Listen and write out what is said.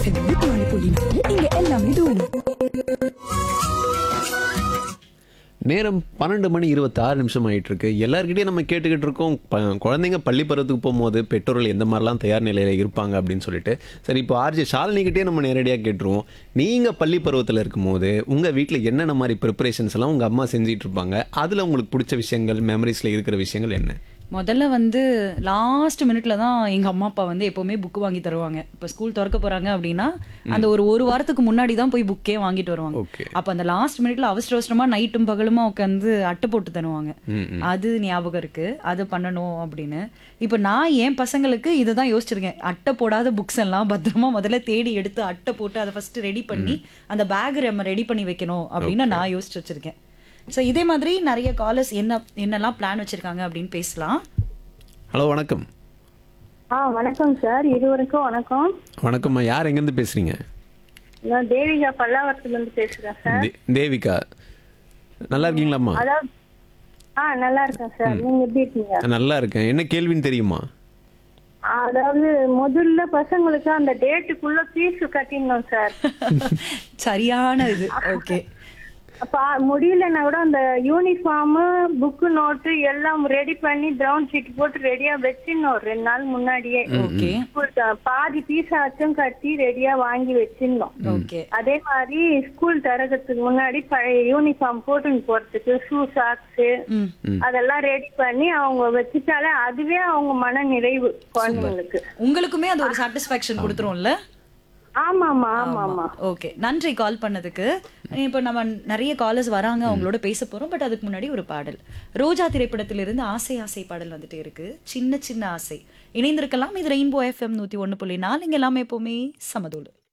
FM நூத்தி நாலு புள்ளி நாலு. இங்க எல்லாமே தூளு நேரம் பன்னெண்டு மணி இருபத்தாறு நிமிஷம் ஆயிட்டு இருக்கு எல்லார்கிட்டயும் நம்ம கேட்டுக்கிட்டு இருக்கோம் ப- குழந்தைங்க பள்ளி பருவத்துக்கு போகும்போது பெற்றோர்கள் எந்த மாதிரிலாம் தயார் நிலையில இருப்பாங்க அப்படின்னு சொல்லிட்டு சரி இப்போ ஆர்ஜி ஷாலினிக்கிட்டே நம்ம நேரடியாக கேட்டுருவோம் நீங்க பள்ளி பருவத்தில் இருக்கும்போது உங்க வீட்டில் என்னென்ன மாதிரி ப்ரிப்பரேஷன்ஸ் எல்லாம் உங்க அம்மா செஞ்சிட்டு இருப்பாங்க அதுல உங்களுக்கு பிடிச்ச விஷயங்கள் மெமரிஸ்ல இருக்கிற விஷயங்கள் என்ன முதல்ல வந்து லாஸ்ட் மினிட்ல தான் எங்க அம்மா அப்பா வந்து எப்பவுமே புக் வாங்கி தருவாங்க இப்போ ஸ்கூல் திறக்க போறாங்க அப்படின்னா அந்த ஒரு ஒரு வாரத்துக்கு முன்னாடி தான் போய் புக்கே வாங்கிட்டு வருவாங்க ஓகே அப்ப அந்த லாஸ்ட் மினிட்ல அவசர அவசரமா நைட்டும் பகலுமா உட்காந்து அட்டை போட்டு தருவாங்க அது ஞாபகம் இருக்கு அது பண்ணணும் அப்படின்னு இப்போ நான் என் பசங்களுக்கு இதுதான் யோசிச்சிருக்கேன் அட்டை போடாத புக்ஸ் எல்லாம் பத்திரமா முதல்ல தேடி எடுத்து அட்டை போட்டு அதை ஃபர்ஸ்ட் ரெடி பண்ணி அந்த பேக் நம்ம ரெடி பண்ணி வைக்கணும் அப்படின்னு நான் யோசிச்சு வச்சிருக்கேன் ஸோ இதே மாதிரி நிறைய காலர்ஸ் என்ன என்னெல்லாம் பிளான் வச்சிருக்காங்க அப்படின்னு பேசலாம் ஹலோ வணக்கம் ஆ வணக்கம் சார் இருவருக்கும் வணக்கம் வணக்கம்மா யார் எங்கேருந்து பேசுறீங்க நான் தேவிகா பல்லாவரத்துல இருந்து பேசுறேன் சார் தே- தேவிகா நல்லா இருக்கீங்களாம்மா அதாவது ஆ நல்லா இருக்கேன் சார் நீங்க எப்படி இருக்கீங்க நல்லா இருக்கேன் என்ன கேள்வின்னு தெரியுமா அதாவது முதல்ல பசங்களுக்கு அந்த டேட்டுக்குள்ள ஃபீஸ் கட்டிடணும் சார் சரியான இது ஓகே அப்ப முடியலன்னா கூட அந்த யூனிஃபார்ம் புக்கு நோட்டு எல்லாம் ரெடி பண்ணி பிரவுன் ஷீட் போட்டு ரெடியா வச்சிடணும் ஒரு ரெண்டு நாள் முன்னாடியே ஓகே ஸ்கூல் பாதி பீஸ் ஆச்சும் கட்டி ரெடியா வாங்கி வச்சிடணும் ஓகே அதே மாதிரி ஸ்கூல் திறக்கிறதுக்கு முன்னாடி பழைய யூனிஃபார்ம் போட்டுன்னு போறதுக்கு ஷூ சாக்ஸ் ம் அதெல்லாம் ரெடி பண்ணி அவங்க வச்சுட்டாலே அதுவே அவங்க மன நிறைவு குழந்தைங்களுக்கு உங்களுக்குமே அது ஒரு சாட்டிஸ்ஃபேக்ஷன் கொடுத்துரும்ல ஆமாமா ஆமாமா ஓகே நன்றி கால் பண்ணதுக்கு இப்போ நம்ம நிறைய காலர்ஸ் வராங்க அவங்களோட பேச போறோம் பட் அதுக்கு முன்னாடி ஒரு பாடல் ரோஜா திரைப்படத்திலிருந்து ஆசை ஆசை பாடல் வந்துட்டு இருக்கு சின்ன சின்ன ஆசை இணைந்திருக்கலாம் இது ரெயின்போ எஃப்எம் நூத்தி ஒண்ணு புள்ளி நாலு இங்க எல்லாமே எப்பவுமே சமதூளு